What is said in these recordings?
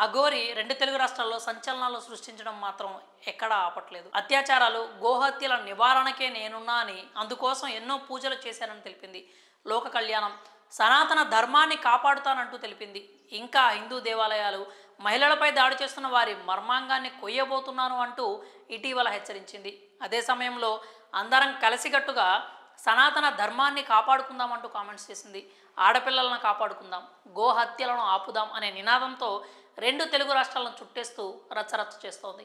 అఘోరి రెండు తెలుగు రాష్ట్రాల్లో సంచలనాలు సృష్టించడం మాత్రం ఎక్కడా ఆపట్లేదు అత్యాచారాలు గోహత్యల నివారణకే నేనున్నా అని అందుకోసం ఎన్నో పూజలు చేశానని తెలిపింది లోక కళ్యాణం సనాతన ధర్మాన్ని కాపాడుతానంటూ తెలిపింది ఇంకా హిందూ దేవాలయాలు మహిళలపై దాడి చేస్తున్న వారి మర్మాంగాన్ని కొయ్యబోతున్నాను అంటూ ఇటీవల హెచ్చరించింది అదే సమయంలో అందరం కలిసికట్టుగా సనాతన ధర్మాన్ని కాపాడుకుందామంటూ కామెంట్స్ చేసింది ఆడపిల్లలను కాపాడుకుందాం గోహత్యలను ఆపుదాం అనే నినాదంతో రెండు తెలుగు రాష్ట్రాలను చుట్టేస్తూ రచ్చరచ్చ చేస్తోంది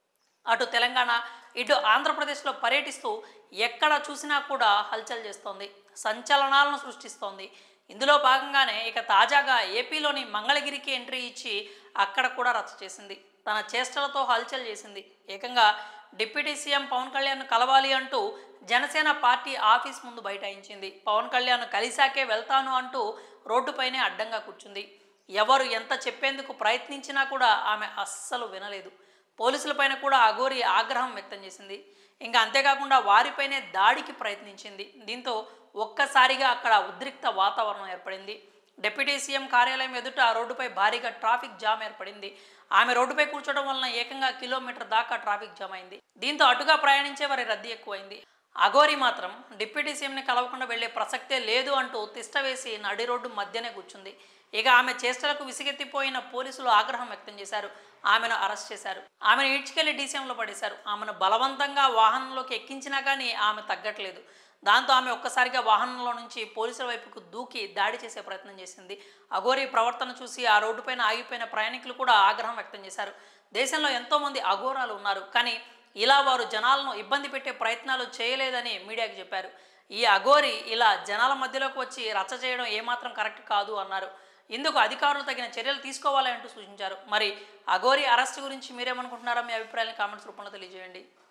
అటు తెలంగాణ ఇటు ఆంధ్రప్రదేశ్లో పర్యటిస్తూ ఎక్కడ చూసినా కూడా హల్చల్ చేస్తోంది సంచలనాలను సృష్టిస్తోంది ఇందులో భాగంగానే ఇక తాజాగా ఏపీలోని మంగళగిరికి ఎంట్రీ ఇచ్చి అక్కడ కూడా రచ్చ చేసింది తన చేష్టలతో హల్చల్ చేసింది ఏకంగా డిప్యూటీ సీఎం పవన్ కళ్యాణ్ కలవాలి అంటూ జనసేన పార్టీ ఆఫీస్ ముందు బైఠాయించింది పవన్ కళ్యాణ్ కలిశాకే వెళ్తాను అంటూ రోడ్డుపైనే అడ్డంగా కూర్చుంది ఎవరు ఎంత చెప్పేందుకు ప్రయత్నించినా కూడా ఆమె అస్సలు వినలేదు పోలీసులపైన కూడా అఘోరి ఆగ్రహం వ్యక్తం చేసింది ఇంకా అంతేకాకుండా వారిపైనే దాడికి ప్రయత్నించింది దీంతో ఒక్కసారిగా అక్కడ ఉద్రిక్త వాతావరణం ఏర్పడింది డిప్యూటీ సీఎం కార్యాలయం ఎదుట రోడ్డుపై భారీగా ట్రాఫిక్ జామ్ ఏర్పడింది ఆమె రోడ్డుపై కూర్చోవడం వలన ఏకంగా కిలోమీటర్ దాకా ట్రాఫిక్ జామ్ అయింది దీంతో అటుగా ప్రయాణించే వారి రద్దీ ఎక్కువైంది అఘోరి మాత్రం డిప్యూటీ సీఎంని కలవకుండా వెళ్లే ప్రసక్తే లేదు అంటూ తిష్టవేసి నడి రోడ్డు మధ్యనే కూర్చుంది ఇక ఆమె చేష్టలకు విసిగెత్తిపోయిన పోలీసులు ఆగ్రహం వ్యక్తం చేశారు ఆమెను అరెస్ట్ చేశారు ఆమెను ఈడ్చుకెళ్లి డీసీఎంలో పడేశారు ఆమెను బలవంతంగా వాహనంలోకి ఎక్కించినా కానీ ఆమె తగ్గట్లేదు దాంతో ఆమె ఒక్కసారిగా వాహనంలో నుంచి పోలీసుల వైపుకు దూకి దాడి చేసే ప్రయత్నం చేసింది అఘోరి ప్రవర్తన చూసి ఆ రోడ్డుపైన ఆగిపోయిన ప్రయాణికులు కూడా ఆగ్రహం వ్యక్తం చేశారు దేశంలో ఎంతోమంది అఘోరాలు ఉన్నారు కానీ ఇలా వారు జనాలను ఇబ్బంది పెట్టే ప్రయత్నాలు చేయలేదని మీడియాకి చెప్పారు ఈ అఘోరి ఇలా జనాల మధ్యలోకి వచ్చి రచ్చ చేయడం ఏమాత్రం కరెక్ట్ కాదు అన్నారు ఇందుకు అధికారులు తగిన చర్యలు తీసుకోవాలి అంటూ సూచించారు మరి అఘోరి అరెస్ట్ గురించి మీరేమనుకుంటున్నారో మీ అభిప్రాయాన్ని కామెంట్స్ రూపంలో తెలియజేయండి